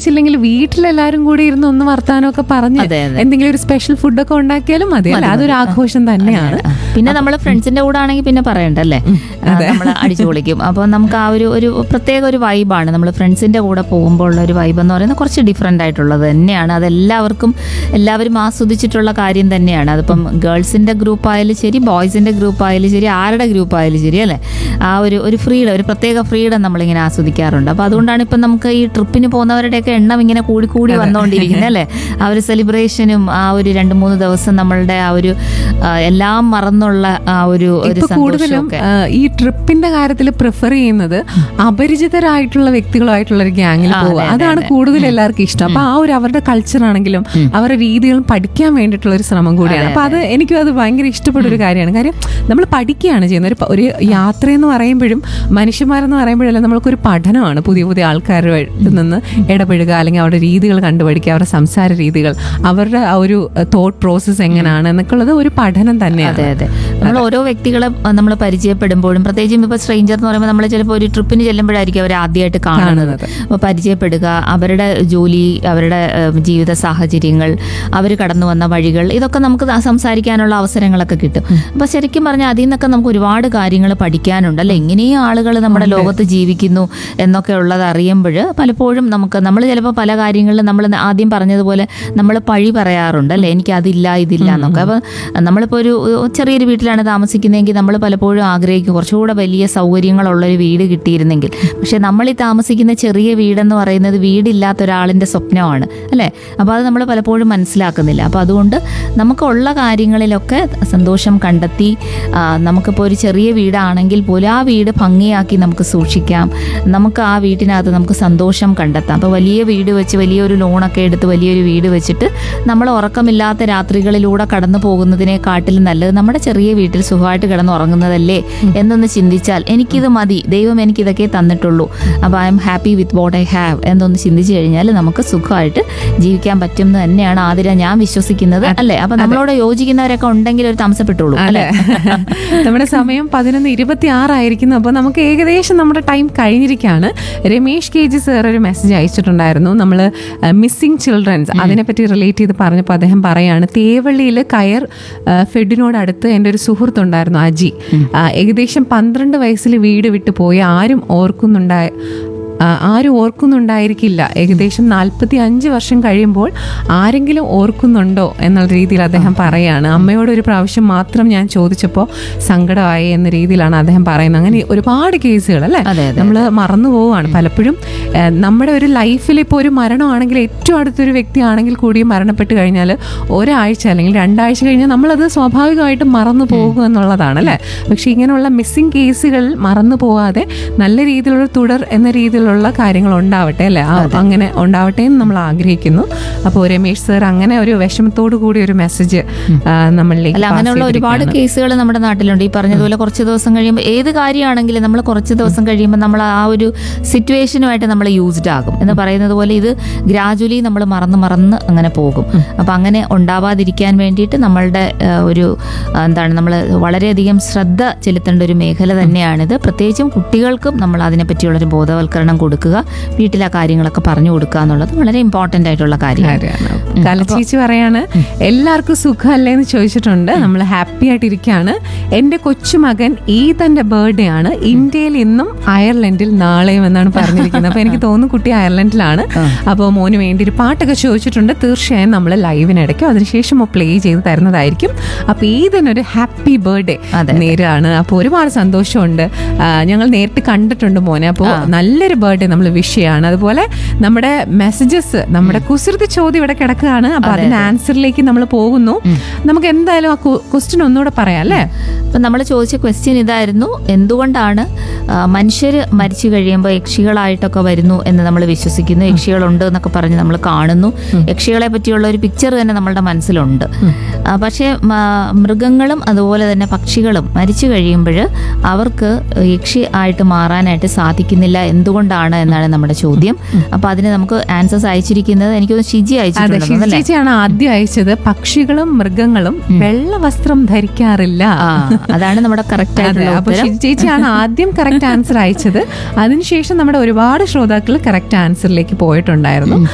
സാധിച്ചില്ലെങ്കിൽ വീട്ടിലെല്ലാരും കൂടി ഇരുന്ന് ഒന്ന് വർത്താനമൊക്കെ പറഞ്ഞ് അതെ, അതെ. എന്തെങ്കിലും ഒരു സ്പെഷ്യൽ ഫുഡൊക്കെ ഉണ്ടാക്കിയാലും മതി അല്ലേ അതൊരു ആഘോഷം തന്നെയാണ് പിന്നെ നമ്മൾ ഫ്രണ്ട്സിന്റെ കൂടെ ആണെങ്കിൽ പിന്നെ പറയണ്ടല്ലേ നമ്മൾ അടിച്ചു പൊളിക്കും അപ്പോൾ നമുക്ക് ആ ഒരു ഒരു പ്രത്യേക ഒരു വൈബാണ് നമ്മൾ ഫ്രണ്ട്സിന്റെ കൂടെ പോകുമ്പോൾ ഉള്ള ഒരു വൈബ് എന്ന് പറയുന്നത് കുറച്ച് ഡിഫറെൻ്റ് ആയിട്ടുള്ളത് തന്നെയാണ് അതെല്ലാവർക്കും എല്ലാവരും ആസ്വദിച്ചിട്ടുള്ള കാര്യം തന്നെയാണ് അതിപ്പം ഗേൾസിന്റെ ഗ്രൂപ്പ് ആയാലും ശരി ബോയ്സിന്റെ ഗ്രൂപ്പ് ആയാലും ശരി ആരുടെ ഗ്രൂപ്പ് ആയാലും ശരി അല്ലേ ആ ഒരു ഒരു ഫ്രീഡം ഒരു പ്രത്യേക ഫ്രീഡം നമ്മളിങ്ങനെ ആസ്വദിക്കാറുണ്ട് അപ്പോൾ അതുകൊണ്ടാണ് ഇപ്പം നമുക്ക് ഈ ട്രിപ്പിന് പോകുന്നവരുടെയൊക്കെ എണ്ണം ഇങ്ങനെ കൂടി കൂടി വന്നുകൊണ്ടിരിക്കുന്നത് അല്ലേ ആ ഒരു സെലിബ്രേഷനും ആ ഒരു രണ്ട് മൂന്ന് ദിവസം നമ്മളുടെ ആ ഒരു ആ, എല്ലാം മറന്നുള്ള ആ ഒരു ഒരു ഇപ്പൊ കൂടുതലും സന്തോഷമൊക്കെ ആ, ഈ ട്രിപ്പിന്റെ കാര്യത്തിൽ പ്രിഫർ ചെയ്യുന്നത് അപരിചിതരായിട്ടുള്ള വ്യക്തികളുമായിട്ടുള്ള ഒരു ഗ്യാങ്ങിൽ ആ, പോവുക അതെ, അതെ, അതാണ് അതെ. കൂടുതൽ എല്ലാവർക്കും ഇഷ്ടം അപ്പൊ ആ ഒരു അവരുടെ കൾച്ചർ ആണെങ്കിലും അവരുടെ രീതികളും പഠിക്കാൻ വേണ്ടിയിട്ടുള്ള ഒരു ശ്രമം കൂടിയാണ് അപ്പൊ അത് എനിക്കും അത് ഭയങ്കര ഇഷ്ടപ്പെട്ട ഒരു കാര്യമാണ് കാര്യം നമ്മൾ പഠിക്കുകയാണ് ചെയ്യുന്നത് ഒരു പ- ഒരു യാത്ര എന്ന് പറയുമ്പോഴും മനുഷ്യന്മാരെന്ന് പറയുമ്പോഴല്ല നമ്മൾക്കൊരു പഠനമാണ് പുതിയ പുതിയ ആൾക്കാരുമായിട്ട് നിന്ന് ഇടപെടുക അല്ലെങ്കിൽ അവരുടെ രീതികൾ കണ്ടുപഠിക്കുക അവരുടെ സംസാര രീതികൾ അവരുടെ ആ ഒരു തോട്ട് പ്രോസസ്സ് എങ്ങനെയാണ് എന്നൊക്കെ ഉള്ളത് ഒരു പഠനം തന്നെയാണ് അതെ അതെ നമ്മൾ ഓരോ വ്യക്തികളെ നമ്മൾ പരിചയപ്പെടുമ്പോഴും പ്രത്യേകിച്ചും ഇപ്പോൾ സ്ട്രേഞ്ചർ എന്ന് പറയുമ്പോൾ നമ്മൾ ചിലപ്പോൾ ഒരു ട്രിപ്പിന് ചെല്ലുമ്പോഴായിരിക്കും അവർ ആദ്യമായിട്ട് കാണുന്നത് അപ്പോൾ പരിചയപ്പെടുക അവരുടെ ജോലി അവരുടെ ഏഹ്, ജീവിത സാഹചര്യങ്ങൾ അവർ കടന്നു വന്ന വഴികൾ ഇതൊക്കെ നമുക്ക് ദാ സംസാരിക്കാനുള്ള അവസരങ്ങളൊക്കെ കിട്ടും അപ്പോൾ ശരിക്കും പറഞ്ഞാൽ അതിൽ നിന്നൊക്കെ നമുക്ക് ഒരുപാട് കാര്യങ്ങൾ പഠിക്കാനുണ്ട് അല്ലെ എങ്ങനെയും ആളുകൾ നമ്മുടെ ലോകത്ത് ജീവിക്കുന്നു എന്നൊക്കെ ഉള്ളത് അറിയുമ്പോൾ പലപ്പോഴും നമുക്ക് നമ്മൾ ചിലപ്പോൾ പല കാര്യങ്ങളിലും നമ്മൾ ആദ്യം പറഞ്ഞതുപോലെ നമ്മൾ പഴി പറയാറുണ്ട് അല്ലേ എനിക്ക് അതില്ല ഇതില്ല എന്നൊക്കെ അപ്പോൾ നമ്മളിപ്പോൾ ഒരു ഒരു ചെറിയൊരു വീട്ടിലാണ് താമസിക്കുന്നതെങ്കിൽ നമ്മൾ പലപ്പോഴും ആഗ്രഹിക്കും കുറച്ചുകൂടെ വലിയ സൗകര്യങ്ങളുള്ള ഒരു വീട് കിട്ടിയിരുന്നെങ്കിൽ പക്ഷേ നമ്മൾ ഈ താമസിക്കുന്ന ചെറിയ വീടെന്ന് പറയുന്നത് വീടില്ലാത്ത ഒരാളിൻ്റെ സ്വപ്നമാണ് അല്ലേ അപ്പോൾ അത് നമ്മൾ പലപ്പോഴും മനസ്സിലാക്കുന്നില്ല അപ്പോൾ അതുകൊണ്ട് നമുക്കുള്ള കാര്യങ്ങളിലൊക്കെ സന്തോഷം കണ്ടെത്തി ആ, നമുക്കിപ്പോൾ ഒരു ചെറിയ വീടാണെങ്കിൽ പോലും ആ വീട് ഭംഗിയാക്കി നമുക്ക് സൂക്ഷിക്കാം നമുക്ക് ആ വീട്ടിനകത്ത് നമുക്ക് സന്തോഷം കണ്ടെത്താം അപ്പോൾ വലിയ വീട് വെച്ച് വലിയൊരു ലോണൊക്കെ എടുത്ത് വലിയൊരു വീട് വെച്ചിട്ട് നമ്മൾ ഉറക്കമില്ലാത്ത രാത്രികളിലൂടെ കടന്നു പോകുന്നതിനെക്കാട്ടിലും നല്ലത് നമ്മുടെ ചെറിയ വീട്ടിൽ സുഖമായിട്ട് കിടന്ന് ഉറങ്ങുന്നതല്ലേ എന്നൊന്ന് ചിന്തിച്ചാൽ എനിക്കിത് മതി ദൈവം എനിക്കിതൊക്കെ തന്നിട്ടുള്ളൂ അപ്പോൾ I am happy with what I have എന്നൊന്ന് ചിന്തിച്ചു കഴിഞ്ഞാൽ നമുക്ക് സുഖമായിട്ട് ജീവിക്കാൻ പറ്റും എന്ന് തന്നെയാണ് ആതിര ഞാൻ വിശ്വസിക്കുന്നത് അല്ലേ അപ്പൊ നമ്മളോട് യോജിക്കുന്നവരൊക്കെ ഉണ്ടെങ്കിൽ ഒരു താമസപ്പെട്ടുള്ളൂ അല്ലേ നമ്മുടെ സമയം പതിനൊന്ന് ഇരുപത്തി ആറായിരിക്കുന്നു അപ്പോൾ നമുക്ക് ഏകദേശം നമ്മുടെ ടൈം കഴിഞ്ഞിരിക്കുകയാണ് രമേഷ് കെ ജി സാർ ഒരു മെസ്സേജ് അയച്ചിട്ടുണ്ടായിരുന്നു നമ്മൾ മിസ്സിംഗ് ചിൽഡ്രൻസ് അതിനെപ്പറ്റി റിലേറ്റ് ചെയ്ത് പറഞ്ഞപ്പോൾ അദ്ദേഹം പറയാണ് തേവള്ളിയിൽ കയർ ആ, ഫെഡിനോട് അടുത്ത് എൻ്റെ ഒരു സുഹൃത്തുണ്ടായിരുന്നു അജി ആ, ഏകദേശം പന്ത്രണ്ട് വയസ്സിൽ വീട് വിട്ടു പോയി ആരും ഓർക്കുന്നുണ്ടായ ആ, ആരും ഓർക്കുന്നുണ്ടായിരിക്കില്ല ഏകദേശം നാൽപ്പത്തി അഞ്ച് വർഷം കഴിയുമ്പോൾ ആരെങ്കിലും ഓർക്കുന്നുണ്ടോ എന്നുള്ള രീതിയിൽ അദ്ദേഹം പറയാണ് അമ്മയോട് ഒരു പ്രാവശ്യം മാത്രം ഞാൻ ചോദിച്ചപ്പോൾ സങ്കടമായി എന്ന രീതിയിലാണ് അദ്ദേഹം പറയുന്നത് അങ്ങനെ ഒരുപാട് കേസുകൾ അല്ലേ അതെ, അതെ, നമ്മൾ മറന്നു പോവുകയാണ് പലപ്പോഴും ഏ, നമ്മുടെ ഒരു ലൈഫിൽ ഇപ്പോൾ ഒരു മരണമാണെങ്കിൽ ഏറ്റവും അടുത്തൊരു വ്യക്തിയാണെങ്കിൽ കൂടി മരണപ്പെട്ട് കഴിഞ്ഞാൽ ഒരാഴ്ച അല്ലെങ്കിൽ രണ്ടാഴ്ച കഴിഞ്ഞാൽ നമ്മളത് സ്വാഭാവികമായിട്ടും മറന്നു പോകുക എന്നുള്ളതാണ് അല്ലേ പക്ഷേ ഇങ്ങനെയുള്ള മിസ്സിംഗ് കേസുകൾ മറന്നു പോവാതെ നല്ല രീതിയിലുള്ള തുടർ എന്ന രീതിയിലുള്ള കാര്യങ്ങൾ ഉണ്ടാവട്ടെ അല്ലേ ആ, അങ്ങനെ ഉണ്ടാവട്ടെ എന്ന് നമ്മൾ ആഗ്രഹിക്കുന്നു അപ്പോൾ രമേഷ് സർ അങ്ങനെ ഒരു വിഷമത്തോടു കൂടി ഒരു മെസ്സേജ് നമ്മളിലേക്ക് അല്ല pass അങ്ങനെയുള്ള ഒരുപാട് ചെയ്തിരിക്കുകയാണ്. കേസുകൾ നമ്മുടെ നാട്ടിലുണ്ട് ഈ പറഞ്ഞതുപോലെ കുറച്ച് ദിവസം കഴിയുമ്പോൾ ഏത് കാര്യമാണെങ്കിലും നമ്മൾ കുറച്ച് ദിവസം കഴിയുമ്പോൾ നമ്മൾ ആ ഒരു സിറ്റുവേഷനുമായിട്ട് നമ്മൾ യൂസ്ഡ് ആകും എന്ന് പറയുന്നത് പോലെ ഇത് ഗ്രാജുവലി നമ്മൾ മറന്ന് മറന്ന് അങ്ങനെ പോകും അപ്പം അങ്ങനെ ഉണ്ടാവാതിരിക്കാൻ വേണ്ടിയിട്ട് നമ്മളുടെ ആ, ഒരു ആ, എന്താണ് നമ്മൾ വളരെയധികം ശ്രദ്ധ ചെലുത്തേണ്ട ഒരു മേഖല തന്നെയാണിത് പ്രത്യേകിച്ചും കുട്ടികൾക്കും നമ്മൾ അതിനെപ്പറ്റിയുള്ളൊരു ബോധവൽക്കരണം കൊടുക്കുക വീട്ടിലെ കാര്യങ്ങളൊക്കെ പറഞ്ഞു കൊടുക്കുക എന്നുള്ളത് വളരെ ഇമ്പോർട്ടൻ്റ് ആയിട്ടുള്ള കാര്യമാണ് കാര്യമാണ് കലച്ചേച്ചി പറയാണ് എല്ലാവർക്കും സുഖമല്ലേ എന്ന് ചോദിച്ചിട്ടുണ്ട് നമ്മൾ ഹാപ്പി ആയിട്ടിരിക്കുകയാണ് എൻ്റെ കൊച്ചുമകൻ ഈദന്റെ ബർത്ത്ഡേ ആണ് ഇന്ത്യയിൽ ഇന്നും അയർലൻഡിൽ നാളെയും എന്നാണ് പറഞ്ഞിരിക്കുന്നത് അപ്പൊ എനിക്ക് തോന്നുന്നു കുട്ടി അയർലൻഡിലാണ് അപ്പോൾ മോന് വേണ്ടി ഒരു പാട്ടൊക്കെ ചോദിച്ചിട്ടുണ്ട് തീർച്ചയായും നമ്മൾ ലൈവിനിടയ്ക്കും അതിനുശേഷം പ്ലേ ചെയ്ത് തരുന്നതായിരിക്കും അപ്പൊ ഈദിനൊരു ഹാപ്പി ബർത്ത്ഡേ അതെ. നേരാണ് അപ്പോൾ ഒരുപാട് സന്തോഷമുണ്ട് ആ, ഞങ്ങൾ നേരിട്ട് കണ്ടിട്ടുണ്ട് മോനെ അപ്പോൾ നല്ലൊരു ബർത്ത്ഡേ നമ്മൾ വിഷ് ചെയ്യാണ് അതുപോലെ നമ്മുടെ മെസ്സേജസ് നമ്മുടെ കുസൃതി ചോദ്യം ഇവിടെ കിടക്കുകയാണ് അപ്പൊ അതിന്റെ ആൻസറിലേക്ക് നമ്മൾ പോകുന്നു നമുക്ക് എന്തായാലും ആ ക്വസ്റ്റ്യൻ ഒന്നുകൂടെ പറയാം അല്ലേ അപ്പം നമ്മൾ ചോദിച്ച ക്വസ്റ്റ്യൻ ഇതായിരുന്നു എന്തുകൊണ്ടാണ് മനുഷ്യർ മരിച്ചു കഴിയുമ്പോൾ യക്ഷികളായിട്ടൊക്കെ വരുന്നു എന്ന് നമ്മൾ വിശ്വസിക്കുന്നു യക്ഷികളുണ്ട് എന്നൊക്കെ പറഞ്ഞ് നമ്മൾ കാണുന്നു യക്ഷികളെ പറ്റിയുള്ള ഒരു പിക്ചർ തന്നെ നമ്മളുടെ മനസ്സിലുണ്ട് ആ, പക്ഷേ മ- മൃഗങ്ങളും അതുപോലെ തന്നെ പക്ഷികളും മരിച്ചു കഴിയുമ്പോൾ അവർക്ക് യക്ഷി ആയിട്ട് മാറാനായിട്ട് സാധിക്കുന്നില്ല എന്തുകൊണ്ടാണ് എന്നാണ് നമ്മുടെ ചോദ്യം അപ്പോൾ അതിന് നമുക്ക് ആൻസേഴ്സ് അയച്ചിരിക്കുന്നത് എനിക്ക് തോന്നുന്നു ഷിജി അതെ അയച്ചിട്ടുണ്ടെന്ന് ഷിജി അല്ലേ ചേച്ചിയാണ് ആദ്യം അയച്ചത് പക്ഷികളും മൃഗങ്ങളും വെള്ള വസ്ത്രം ധരിക്കാറില്ല ആ അതാണ് നമ്മുടെ കറക്റ്റ് അതെ ആയിട്ടുള്ള അപ്പൊ ഉത്തരം ഷിജി ചേച്ചിയാണ് ആദ്യം കറക്റ്റ് ആൻസർ അയച്ചത് അതിനുശേഷം നമ്മുടെ ഒരുപാട് ശ്രോതാക്കൾ കറക്റ്റ് ആൻസറിലേക്ക് പോയിട്ടുണ്ടായിരുന്നു